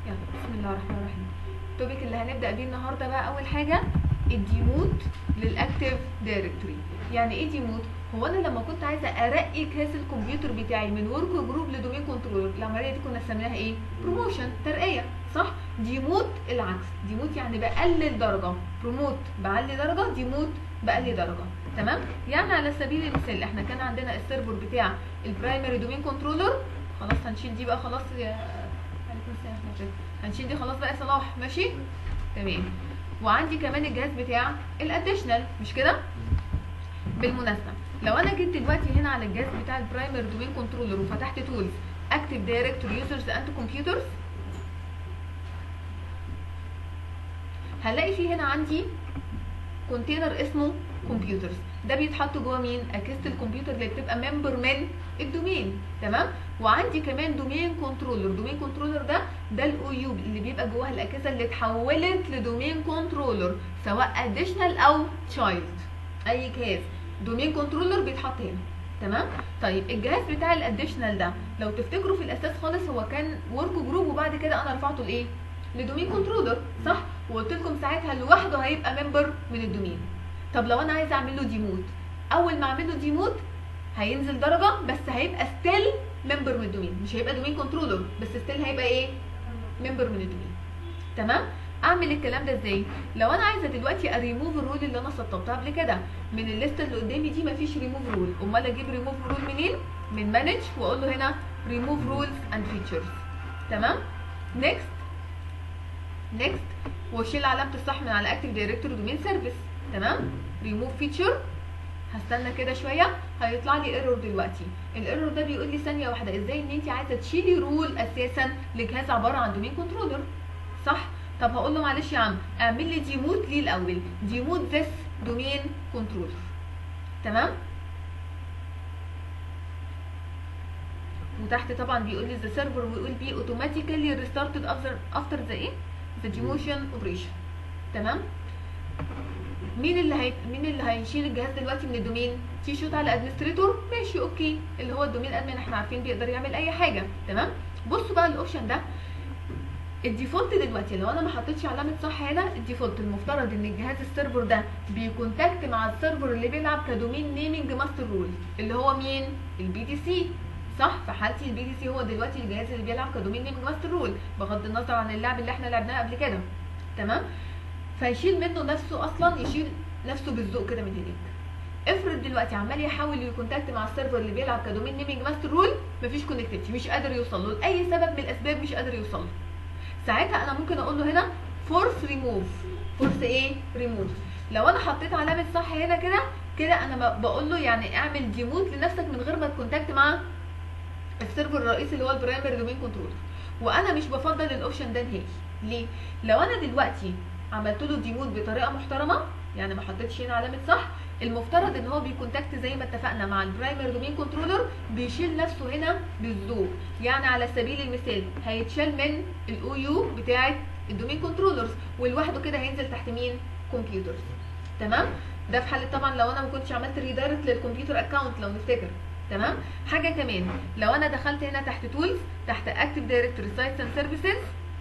يلا بسم الله الرحمن الرحيم التوبيك اللي هنبدا بيه النهارده بقى اول حاجه الديموت للاكتيف دايركتوري يعني ايه ديموت هو انا لما كنت عايزه ارقي كاس الكمبيوتر بتاعي من ورك جروب لدومين كنترولر العمليه دي كنا سميناها ايه بروموشن ترقيه صح ديموت العكس ديموت يعني بقلل درجه بروموت بعلي درجه ديموت بقلي درجه تمام يعني على سبيل المثال احنا كان عندنا السيرفر بتاع البرايمري دومين كنترولر خلاص هنشيل دي بقى خلاص يا عليكم السلام ورحمة الله. هنشيل دي خلاص بقى يا صلاح ماشي تمام وعندي كمان الجهاز بتاع الاديشنال مش كده بالمناسبه لو انا جيت دلوقتي هنا على الجهاز بتاع البرايمري دومين كنترولر وفتحت تولز اكتف دايركتوري يوزرز اند كمبيوترز هلاقي في هنا عندي كونتينر اسمه كمبيوترز ده بيتحط جوه مين اجهزه الكمبيوتر اللي بتبقى ممبر من الدومين تمام وعندي كمان دومين كنترولر دومين كنترولر ده ده الاو يو اللي بيبقى جواها الاجهزه اللي اتحولت لدومين كنترولر سواء اديشنال او تشايلد اي كاس دومين كنترولر بيتحط هنا تمام طيب الجهاز بتاع الاديشنال ده لو تفتكروا في الاساس خالص هو كان ورك جروب وبعد كده انا رفعته لايه لدومين كنترولر صح وقلت لكم ساعتها لوحده هيبقى ممبر من الدومين طب لو انا عايزه اعمل له ديموت اول ما اعمل له ديموت هينزل درجه بس هيبقى ستيل ممبر من الدومين مش هيبقى دومين كنترولر بس ستيل هيبقى ايه ممبر من الدومين تمام اعمل الكلام ده ازاي لو انا عايزه دلوقتي اريموف الرول اللي انا سطبتها قبل كده من الليسته اللي قدامي دي مفيش ريموف رول امال اجيب ريموف رول منين من مانج واقول له هنا ريموف رولز اند فيتشرز تمام نيكست نيكست واشيل علامه الصح من على اكتيف دايركتوري دومين سيرفيس تمام ريموف فيتشر هستنى كده شويه هيطلع لي ايرور دلوقتي الايرور ده بيقول لي ثانيه واحده ازاي ان انت عايزه تشيلي رول اساسا لجهاز عباره عن دومين كنترولر صح طب هقول له معلش يا عم اعمل لي ديموت ليه الاول ديموت ذس دومين كنترولر تمام وتحت طبعا بيقول لي the server will be automatically restarted after after the ايه the demotion operation تمام مين اللي هي... مين اللي هيشيل الجهاز دلوقتي من الدومين تي شوت على ادمنستريتور ماشي اوكي اللي هو الدومين ادمن احنا عارفين بيقدر يعمل اي حاجه تمام بصوا بقى الاوبشن ده الديفولت دلوقتي لو انا ما حطيتش علامه صح هنا الديفولت المفترض ان الجهاز السيرفر ده بيكونتاكت مع السيرفر اللي بيلعب كدومين نيمنج ماستر رول اللي هو مين البي دي سي صح في حالتي البي دي سي هو دلوقتي الجهاز اللي بيلعب كدومين نيمنج ماستر رول بغض النظر عن اللعب اللي احنا لعبناه قبل كده تمام فيشيل منه نفسه اصلا يشيل نفسه بالذوق كده من هناك افرض دلوقتي عمال يحاول يكونتاكت مع السيرفر اللي بيلعب كدومين نيمنج ماستر رول مفيش كونكتيفيتي مش قادر يوصل له لاي سبب من الاسباب مش قادر يوصل له ساعتها انا ممكن اقول له هنا فورس ريموف فورس ايه ريموف لو انا حطيت علامه صح هنا كده كده انا بقول له يعني اعمل ديموت لنفسك من غير ما تكونتاكت مع السيرفر الرئيسي اللي هو البرايمري دومين كنترولر وانا مش بفضل الاوبشن ده نهائي ليه لو انا دلوقتي عملت له ديموت بطريقه محترمه يعني ما حطيتش هنا علامه صح المفترض ان هو بيكونتاكت زي ما اتفقنا مع البرايمري دومين كنترولر بيشيل نفسه هنا بالذوق يعني على سبيل المثال هيتشال من الاو يو بتاعه الدومين كنترولرز ولوحده كده هينزل تحت مين كمبيوترز تمام ده في حاله طبعا لو انا ما كنتش عملت ريدايركت للكمبيوتر اكونت لو نفتكر تمام حاجه كمان لو انا دخلت هنا تحت تولز تحت اكتف دايركتوري سايتس اند سيرفيسز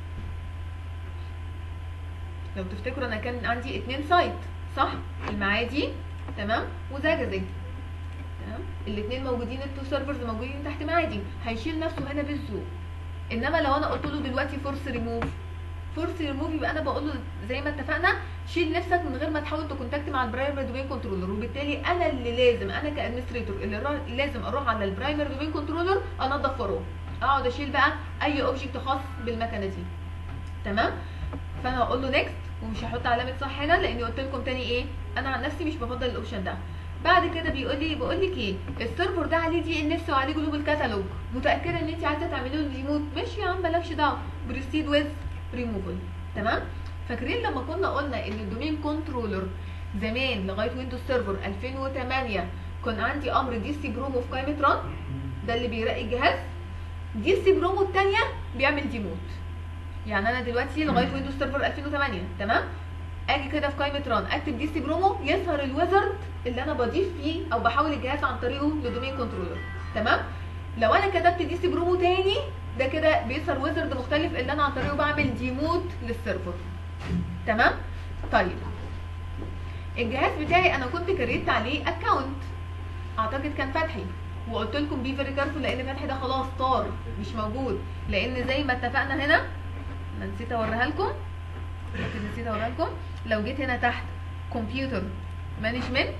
لو تفتكروا انا كان عندي اتنين سايت صح المعادي تمام وزجاجه تمام الاثنين موجودين التو سيرفرز موجودين تحت معادي هيشيل نفسه هنا بالذوق انما لو انا قلت له دلوقتي فورس ريموف فورس ريموف يبقى انا بقول له زي ما اتفقنا شيل نفسك من غير ما تحاول تكونتاكت مع البرايمري دومين كنترولر وبالتالي انا اللي لازم انا كادمنستريتور اللي لازم اروح على البرايمري دومين كنترولر انضف وراه اقعد اشيل بقى اي اوبجكت خاص بالمكنه دي تمام فانا هقول له نيكست ومش هحط علامه صح هنا لاني قلت لكم تاني ايه انا عن نفسي مش بفضل الاوبشن ده بعد كده بيقول لي بقول لك ايه السيرفر ده عليه دي ان اس وعليه جلوبال كاتالوج متاكده ان انت عايزه تعملي له ريموت ماشي يا عم مالكش دعوه بروسيد ويز ريموفل تمام فاكرين لما كنا قلنا ان الدومين كنترولر زمان لغايه ويندوز سيرفر 2008 كان عندي امر دي سي برومو في قائمه ران ده اللي بيراقي الجهاز دي سي برومو الثانيه بيعمل ديموت يعني انا دلوقتي لغايه ويندوز سيرفر 2008 تمام اجي كده في قائمه ران اكتب دي سي برومو يظهر الويزرد اللي انا بضيف فيه او بحول الجهاز عن طريقه لدومين كنترولر تمام لو انا كتبت دي سي برومو تاني ده كده بيظهر ويزرد مختلف اللي انا عن طريقه بعمل ديموت للسيرفر تمام طيب الجهاز بتاعي انا كنت كريت عليه اكونت اعتقد كان فتحي وقلت لكم بي فيري كارفول لان فتحي ده خلاص طار مش موجود لان زي ما اتفقنا هنا انا نسيت اوريها لكم لكن نسيت اوريها لكم لو جيت هنا تحت كمبيوتر مانجمنت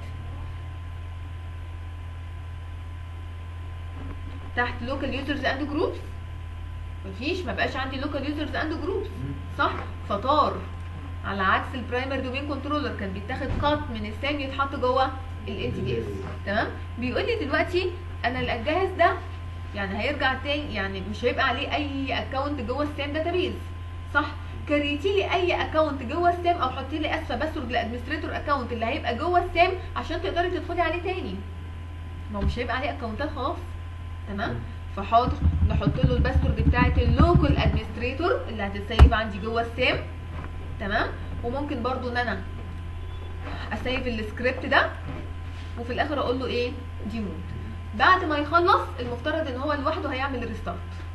تحت لوكال يوزرز اند جروبس مفيش ما بقاش عندي لوكال يوزرز اند جروبس صح فطار على عكس البرايمر دومين كنترولر كان بيتاخد قط من السام يتحط جوه الان تي دي اس تمام بيقول لي دلوقتي انا الجهاز ده يعني هيرجع تاني يعني مش هيبقى عليه اي اكونت جوه السام داتابيز صح كريتي لي اي اكونت جوه السام او حطي لي اسفه باسورد للادمنستريتور اكونت اللي هيبقى جوه السام عشان تقدري تدخلي عليه تاني ما هو مش هيبقى عليه اكونتات خلاص تمام فحاضر نحط له الباسورد بتاعه اللوكال ادمنستريتور اللي هتتسيب عندي جوه السام تمام وممكن برضو ان انا اسيف السكريبت ده وفي الاخر اقول له ايه ديموت بعد ما يخلص المفترض ان هو لوحده هيعمل ريستارت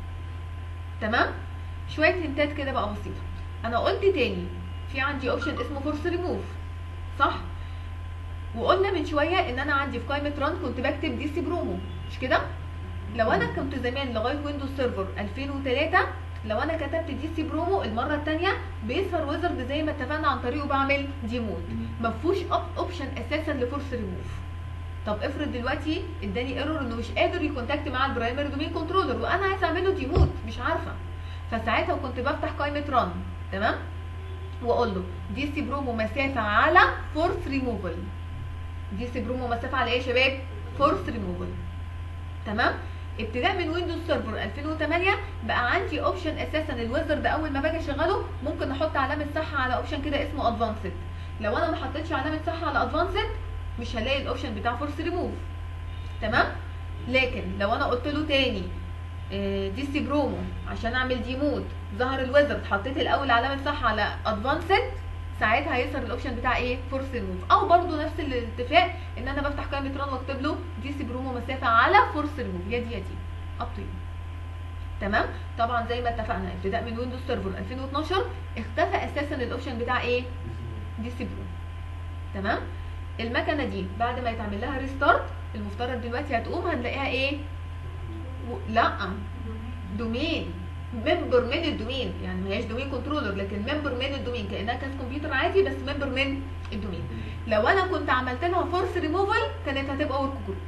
تمام شويه هنتات كده بقى بسيطه انا قلت تاني في عندي اوبشن اسمه فورس ريموف صح وقلنا من شويه ان انا عندي في قائمه ران كنت بكتب دي سي برومو مش كده لو انا كنت زمان لغايه ويندوز سيرفر 2003 لو انا كتبت دي سي برومو المره الثانيه بيظهر ويزرد زي ما اتفقنا عن طريقه بعمل ديموت ما فيهوش اوبشن اساسا لفورس ريموف طب افرض دلوقتي اداني ايرور انه مش قادر يكونتاكت مع البرايمري دومين كنترولر وانا عايز اعمل له ديموت مش عارفه فساعتها كنت بفتح قائمه ران تمام واقول له دي سي برومو مسافه على فورس ريموفل دي سي برومو مسافه على ايه يا شباب فورس ريموفل تمام ابتداء من ويندوز سيرفر 2008 بقى عندي اوبشن اساسا الويزر ده اول ما باجي اشغله ممكن احط علامه صح على اوبشن كده اسمه ادفانسد لو انا ما حطيتش علامه صح على ادفانسد مش هلاقي الاوبشن بتاع فورس ريموف تمام لكن لو انا قلت له تاني دي سي برومو عشان اعمل ديموت ظهر الويزرد حطيت الاول علامه صح على ادفانسد ساعتها هيظهر الاوبشن بتاع ايه فورس ريموف او برضو نفس الاتفاق ان انا بفتح قائمه ران واكتب له دي سي برومو مسافه على فورس ريموف يا دي يا دي اب تو تمام طبعا زي ما اتفقنا ابتداء من ويندوز سيرفر 2012 اختفى اساسا الاوبشن بتاع ايه دي سي برومو تمام المكنه دي بعد ما يتعمل لها ريستارت المفترض دلوقتي هتقوم هنلاقيها ايه و... لا دومين ممبر من الدومين يعني ما هياش دومين كنترولر لكن ممبر من الدومين كانها كانت كمبيوتر عادي بس ممبر من الدومين لو انا كنت عملت لها فورس ريموفال كانت هتبقى ورك جروب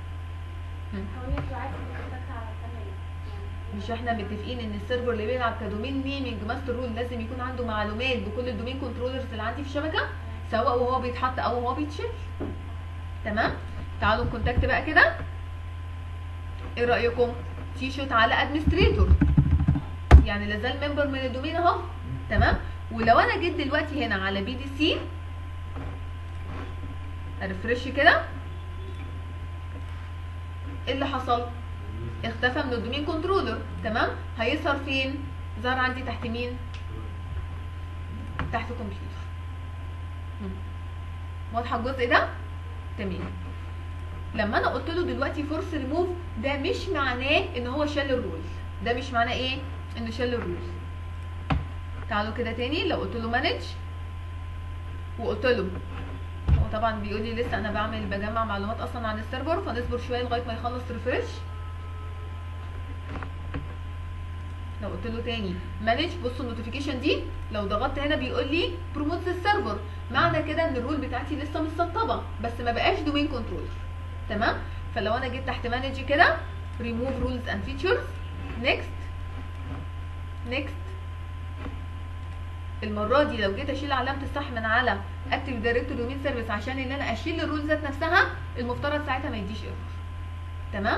مش احنا متفقين ان السيرفر اللي بيلعب كدومين نيمينج ماستر رول لازم يكون عنده معلومات بكل الدومين كنترولرز اللي عندي في الشبكه سواء وهو بيتحط او وهو بيتشيل تمام تعالوا نكونتاكت بقى كده ايه رايكم تي شوت على ادمنستريتور يعني لازال ممبر من الدومين اهو تمام ولو انا جيت دلوقتي هنا على بي دي سي ريفرش كده ايه اللي حصل اختفى من الدومين كنترولر تمام هيظهر فين ظهر عندي تحت مين تحت كمبيوتر واضحه الجزء ده تمام لما انا قلت له دلوقتي فورس ريموف ده مش معناه ان هو شال الرول ده مش معناه ايه انه شال الرول تعالوا كده تاني لو قلت له مانج وقلت له هو طبعا بيقول لي لسه انا بعمل بجمع معلومات اصلا عن السيرفر فنصبر شويه لغايه ما يخلص ريفرش لو قلت له تاني مانج بصوا النوتيفيكيشن دي لو ضغطت هنا بيقول لي بروموت السيرفر معنى كده ان الرول بتاعتي لسه متسطبه بس ما بقاش دومين كنترولر تمام فلو انا جيت تحت مانج كده ريموف رولز اند فيتشرز نيكست نيكست المره دي لو جيت اشيل علامه الصح من على اكتف دايركتوري دومين سيرفيس عشان ان انا اشيل الرول ذات نفسها المفترض ساعتها ما يديش ايرور تمام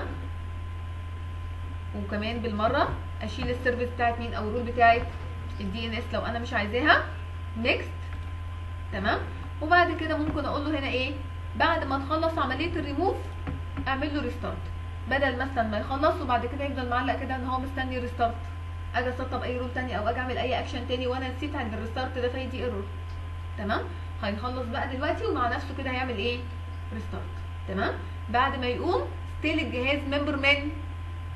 وكمان بالمره اشيل السيرفيس بتاعت مين او الرول بتاعت الدي ان اس لو انا مش عايزاها نيكست تمام وبعد كده ممكن اقول له هنا ايه بعد ما تخلص عمليه الريموف اعمل له ريستارت بدل مثلا ما يخلص وبعد كده يفضل معلق كده ان هو مستني ريستارت اجي اسطب اي رول تاني او اجي اعمل اي اكشن تاني وانا نسيت عند الريستارت ده فيدي ايرور تمام هيخلص بقى دلوقتي ومع نفسه كده هيعمل ايه ريستارت تمام بعد ما يقوم ستيل الجهاز ممبر من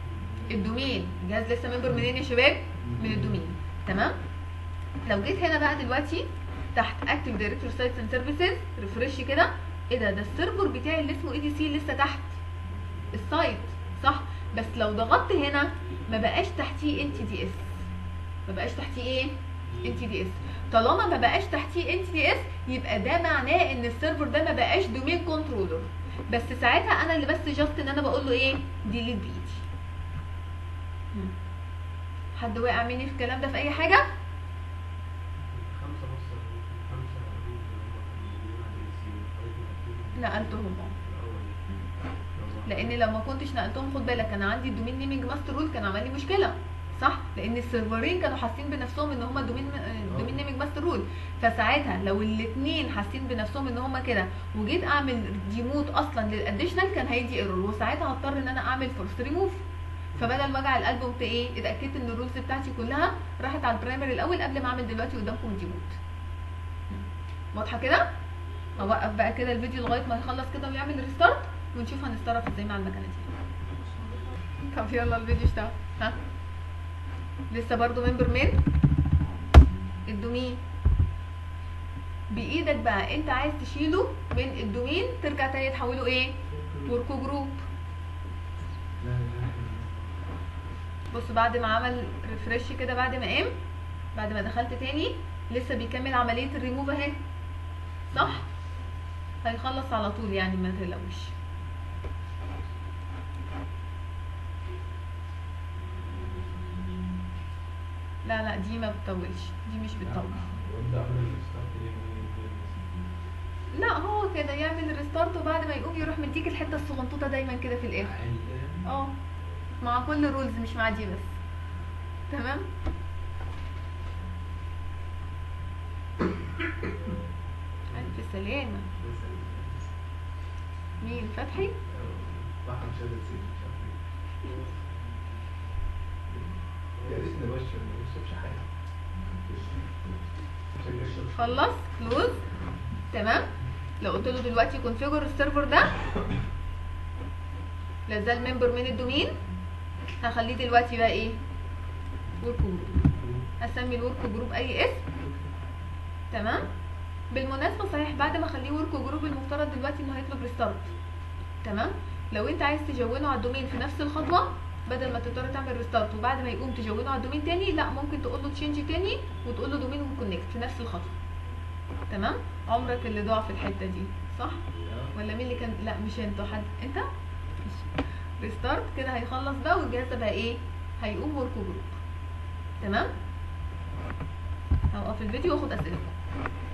الدومين الجهاز لسه ممبر منين يا شباب من الدومين تمام لو جيت هنا بقى دلوقتي تحت اكتف دايركتور سايتس اند سيرفيسز ريفرش كده ايه ده ده السيرفر بتاعي اللي اسمه اي دي سي لسه تحت السايت صح بس لو ضغطت هنا ما بقاش تحتيه ان تي دي اس ما بقاش تحتيه ايه ان تي دي اس طالما ما بقاش تحتيه ان تي دي اس يبقى ده معناه ان السيرفر ده ما بقاش دومين كنترولر بس ساعتها انا اللي بس جاست ان انا بقول له ايه ديليت بايدي مم. حد واقع مني في الكلام ده في اي حاجه خمسة بس خمسة روز اللي هم كانوا موجودين على الاي سي نقلتهم اه الأول لان لو ما كنتش نقلتهم خد بالك انا عندي الدومين نيمينج ماستر رول كان عمل لي مشكله صح لان السيرفرين كانوا حاسين بنفسهم ان هما دومين دومين نيمينج ماستر رول فساعتها لو الاثنين حاسين بنفسهم ان هما كده وجيت اعمل ديموت اصلا للاديشنال كان هيدي ايرور وساعتها هضطر ان انا اعمل فورس ريموف فبدل وجع القلب قمت ايه اتاكدت ان الرولز بتاعتي كلها راحت على البرايمري الاول قبل ما اعمل دلوقتي قدامكم ديموت واضحه كده هوقف بقى كده الفيديو لغايه ما يخلص كده ويعمل ريستارت ونشوف هنتصرف ازاي مع المكنه دي طب يلا الفيديو اشتغل ها لسه برضو ممبر من الدومين بايدك بقى انت عايز تشيله من الدومين ترجع تاني تحوله ايه وركو جروب لا لا لا بص بعد ما عمل ريفرش كده بعد ما قام بعد ما دخلت تاني لسه بيكمل عمليه الريموف اهي صح هيخلص على طول يعني ما تقلقوش لا لا دي ما بتطولش دي مش بتطول وابدا اعمل الستارت ليه من لا هو كده يعمل ريستارت وبعد ما يقوم يروح مديك الحته الصغنطوطه دايما كده في الاخر اه مع كل رولز مش مع دي بس تمام الف سلامه مين فتحي واحد مش قادر يسيب مش عارف ايه يا ريتني بشر ما بشربش حاجه عشان يشرب خلص كلوز تمام لو قلت له دلوقتي كونفيجر السيرفر ده لازال ممبر من الدومين هخليه دلوقتي بقى ايه ورك جروب هسمي الورك جروب اي اسم تمام بالمناسبه صحيح بعد ما اخليه ورك جروب المفترض دلوقتي انه هيطلب ريستارت تمام لو انت عايز تجونه على الدومين في نفس الخطوه بدل ما تضطر تعمل ريستارت وبعد ما يقوم تجونه على الدومين تاني لا ممكن تقول له تشينج تاني وتقول له دومين وكونكت في نفس الخطوه تمام عمرك اللي ضاع في الحته دي صح ولا مين اللي كان لا مش انت حد انت ريستارت كده هيخلص بقى والجهاز ده بقى ايه هيقوم ورك جروب تمام هوقف الفيديو واخد اسئلتكم